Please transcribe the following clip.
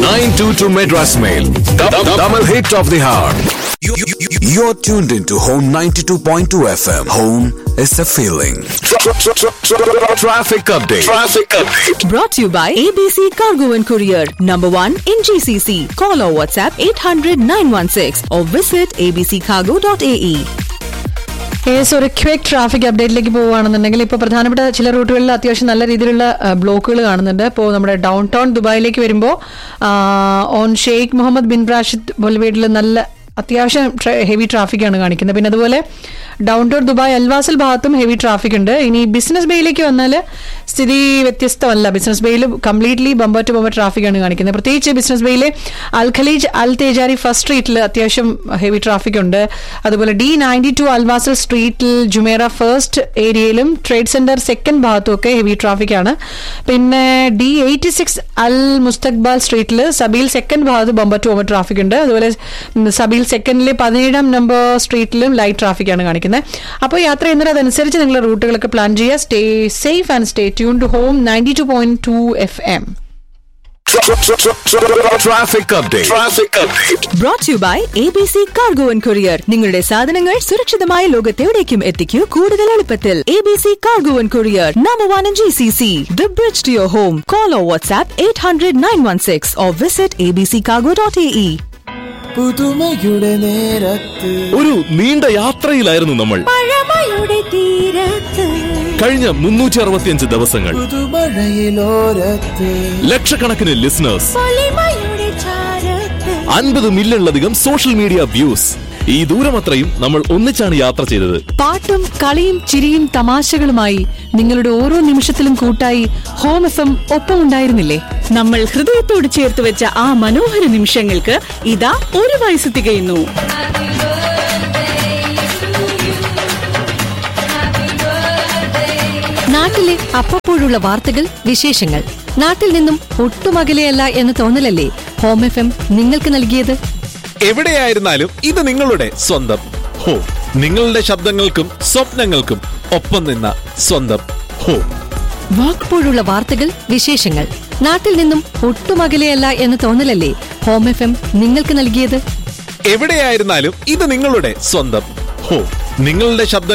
922 Madras Mail. Double hit of the heart. You're tuned into Home 92.2 FM. Home is a feeling. Traffic update. Traffic update. Brought to you by ABC Cargo and Courier, number one in GCC. Call or WhatsApp 800 916 or visit abccargo.ae. കേസ് ഒരു quick traffic അപ്ഡേറ്റിലേക്ക് പോവുകയാണെന്നുണ്ടെങ്കിൽ ഇപ്പോൾ പ്രധാനപ്പെട്ട ചില റൂട്ടുകളിൽ അത്യാവശ്യം നല്ല രീതിയിലുള്ള ബ്ലോക്കുകൾ കാണുന്നുണ്ട് ഇപ്പോൾ നമ്മുടെ ഡൗൺ ടൗൺ ദുബായിലേക്ക് വരുമ്പോൾ on Sheikh Mohammed bin Rashid ബൊലിവേഡിൽ നല്ല അത്യാവശ്യം ഹെവി ട്രാഫിക്കാണ് കാണിക്കുന്നത് പിന്നെ അതുപോലെ ഡൗൺ ടൗൺ ദുബായ് അൽവാസൽ ഭാഗത്തും ഹെവി ട്രാഫിക് ഉണ്ട് ഇനി ബിസിനസ് ബേയിലേക്ക് വന്നാൽ സ്ഥിതി വ്യത്യസ്തമല്ല ബിസിനസ് ബേയിൽ കംപ്ലീറ്റ്ലി ബമ്പർ ടു ബമ്പർ ട്രാഫിക്കാണ് കാണിക്കുന്നത് പ്രത്യേകിച്ച് ബിസിനസ് ബേയിലെ Al Khaleej Al Tejari first സ്ട്രീറ്റിൽ അത്യാവശ്യം ഹെവി ട്രാഫിക് ഉണ്ട് അതുപോലെ ഡി നയൻറ്റി ടു അൽവാസൽ സ്ട്രീറ്റിൽ ജുമേറ ഫസ്റ്റ് ഏരിയയിലും ട്രേഡ് സെന്റർ സെക്കൻഡ് ഭാഗത്തും ഒക്കെ ഹെവി ട്രാഫിക് ആണ് പിന്നെ D eighty six Al Mustaqbal സ്ട്രീറ്റിൽ സബീൽ സെക്കൻഡ് ഭാഗത്ത് ബമ്പർ ടു ബമ്പർ ട്രാഫിക് ഉണ്ട് അതുപോലെ സബീൽ സെക്കൻഡിലെ പതിനേഴാം നമ്പർ സ്ട്രീറ്റിലും ലൈറ്റ് ട്രാഫിക് ആണ് കാണിക്കുന്നത് അപ്പോൾ യാത്ര ചെയ്യുന്നത് അതനുസരിച്ച് നിങ്ങൾ റൂട്ടുകളൊക്കെ പ്ലാൻ ചെയ്യുക stay safe and stay tune to home ninety two point two F M Traffic update. Traffic update. Brought to you by ABC Cargo and Courier. നിങ്ങളുടെ സാധനങ്ങൾ സുരക്ഷിതമായ ലോകത്തെവിടേക്കും എത്തിക്കൂ കൂടുതൽ എളുപ്പത്തിൽ ABC Cargo and Courier, number one in GCC. The bridge to your home. Call or WhatsApp 800 916 or visit abccargo.ae. പുതുമയുടെ നേരത്ത് ഒരു നീണ്ട യാത്രയിലായിരുന്നു നമ്മൾ കഴിഞ്ഞ മുന്നൂറ്റി അറുപത്തിയഞ്ച് ദിവസങ്ങൾ പുതുമഴയിലോരത്ത് ലക്ഷക്കണക്കിന് ലിസണേഴ്സ് അൻപത് മില്യണിലധികം സോഷ്യൽ മീഡിയ വ്യൂസ് ഈ ദൂരമത്രയും നമ്മൾ ഒന്നിച്ചാണ് യാത്ര ചെയ്തത് പാട്ടും കളിയും ചിരിയും തമാശകളുമായി നിങ്ങളുടെ ഓരോ നിമിഷത്തിലും കൂട്ടായി ഹോം എഫ് എം ഒപ്പമുണ്ടായിരുന്നില്ലേ നമ്മൾ ഹൃദയത്തോട് ചേർത്ത് വെച്ച ആ മനോഹര നിമിഷങ്ങൾക്ക് ഇതാ ഒരു വയസ്സ് തികയുന്നു നാട്ടിലെ അപ്പപ്പോഴുള്ള വാർത്തകൾ വിശേഷങ്ങൾ നാട്ടിൽ നിന്നും ഒട്ടും അകലെയല്ല എന്ന തോന്നലല്ലേ ഹോം എഫ് എം നിങ്ങൾക്ക് നൽകിയത് എവിടെയായിരുന്നാലും ഇത് നിങ്ങളുടെ സ്വന്തം ഹോ നിങ്ങളുടെ ശബ്ദങ്ങൾക്കും സ്വപ്നങ്ങൾക്കും ഒപ്പം നിന്ന സ്വന്തം ഹോ വാക്കുപോഴുള്ള വാർത്തകൾ വിശേഷങ്ങൾ നാട്ടിൽ നിന്നും ഒട്ടും അകലെയല്ല എന്ന തോന്നലല്ലേ ഹോം എഫ് എം നിങ്ങൾക്ക് നൽകിയത് എവിടെയായിരുന്നാലും ഇത് നിങ്ങളുടെ സ്വന്തം ഹോ നിങ്ങളുടെ ശബ്ദം